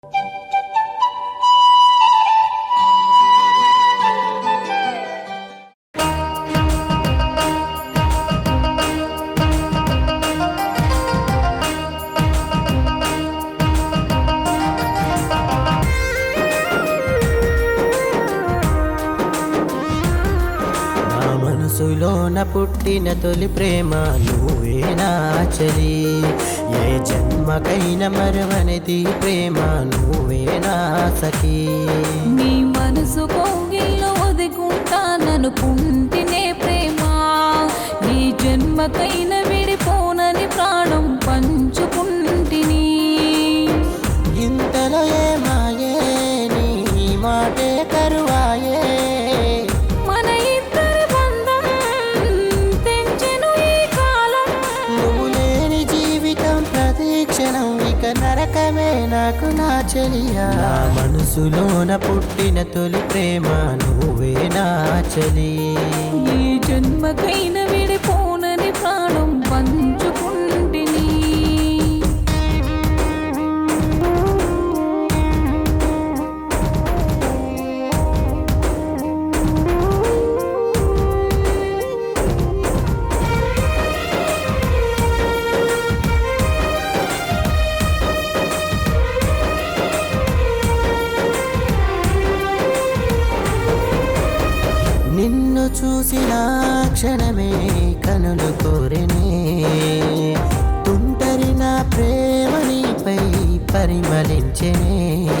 నా మనసులోన పుట్టిన తొలి ప్రేమ నువ్వేనా చలి ఏ జన్మకైన మరవనిది ప్రేమ నువ్వేనా సఖీ నీ మనసు కోగిల్లో ఒదుకుంటాననుకుంటేనే ప్రేమ ఈ జన్మకైన విడిపోనని ప్రాణం పంచుకుంటిని ఇంతలో ఏమాయే నీ మాటే కరువాయే మన ఇద్దరి బంధం తెంచెను ఈ కాలం నువ్వు లేని జీవితం ప్రతీక్షణం ఇక నరకమే నాకు నా చెలియా నా మనసులోన పుట్టిన తొలి ప్రేమ నువ్వేనా చలి ఈ జన్మకైన విడిపోనని ప్రాణం పంచుకుంటిని నిన్ను చూసిన క్షణమే కనులు కోరినే తుంటరి నా ప్రేమ నీపై పరిమళించనే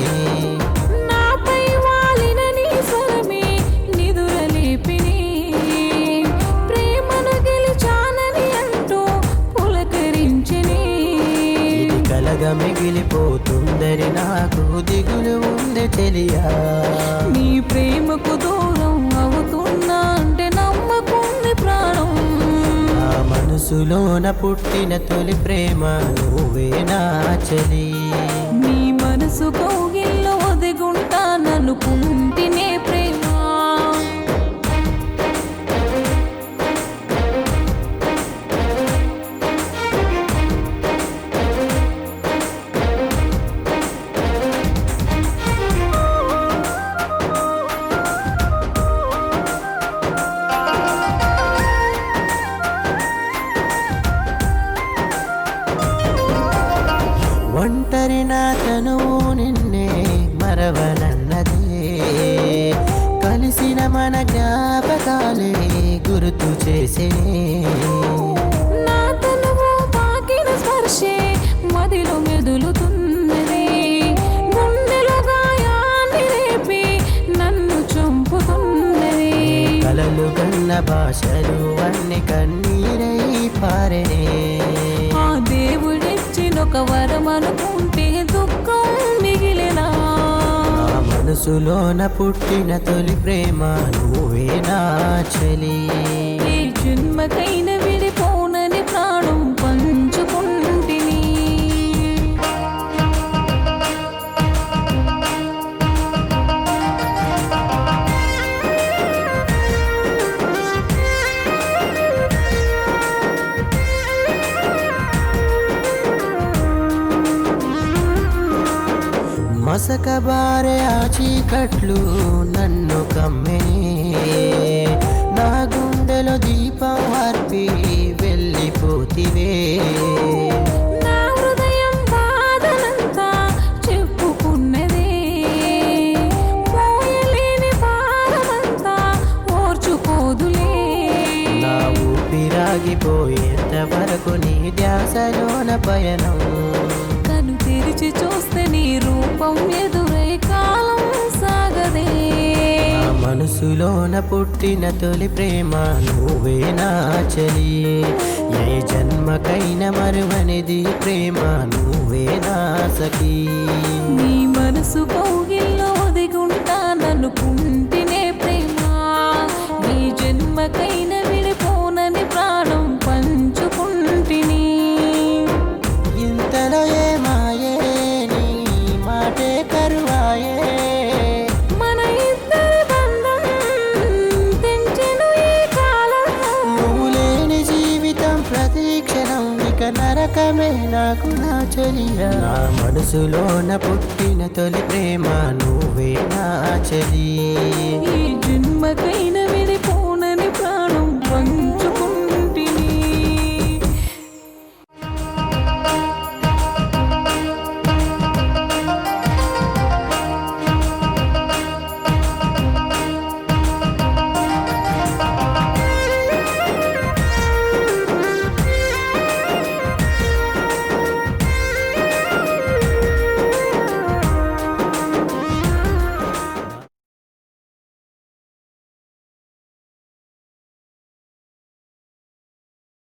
నాపై వాలిన నీ స్వరమే నిదురలేపిని ప్రేమను గెలిచానని అంటూ పులకరించని ఇది కలగా మిగిలిపోతుందని నాకు దిగులు ఉంది చెలియా నీ ప్రేమకు దూరం అవుతున్నా అంటే నమ్మకుంది ప్రాణం నా మనసులోన పుట్టిన తొలి ప్రేమ నువ్వేనా చలి నీ మనసు కోగిల్లో ఒదిగుంటాననుకుంటేనే ప్రేమ ఒంటరి నా తనువు నిన్నే మరవనన్నదే కలిసిన మన జ్ఞాపకాలే గుర్తు చేసే నా తనువు తాకిన స్పర్శే మదిలో మెదులుతున్నది గుండెలో గాయాన్ని రేపి నన్ను చంపుతున్నది కలలు కన్న భాషలు అన్ని కన్నీరై పారనే ఆ దేవుడిచ్చిన ఒక వరం అనుకుంటే దుఃఖం మిగిలినా నా మనసులోన పుట్టిన తొలి ప్రేమ నువ్వేనా చలి ఈ జన్మకైన విడిపోనని ప్రాణం పంచుకుంటిని మసక బారే ఆ చీకట్లు నన్ను కమ్మెనే నా గుండెలో దీపం అర్పి వెళ్ళిపోతివే నా హృదయం బాధనంతా చెప్పుకున్నదే మోయలేని భారమంతా ఓర్చుకోదులే నా ఊపిరాగిపోయేంత వరకు నీ ధ్యాసలోన పయనం కను తెరిచి చూస్తే నీ రూపం ఎదురై కాలం సాగదే నా మనసులోన పుట్టిన తొలి ప్రేమ నువ్వేనా చలి ఏ జన్మకైన మరువనిది ప్రేమ నువ్వేనా సఖీ నీ మనసు కౌగిల్లో ఒదిగుంటాననుకుంటేనే ప్రేమ నీ జన్మకైన విడిపోనని ప్రాణం పంచుకుంటిని ఇంతలో ఏమాయే నీ మాటే కరువాయే మన ఇద్దరి బంధం తెంచెను ఈ కాలం నువ్వు లేని జీవితం ప్రతీక్షణం ఇక నరకమే నాకు నా చెలియా నా మనసులోన పుట్టిన తొలి ప్రేమ నువ్వే నా చెలి ఈ జన్మకైన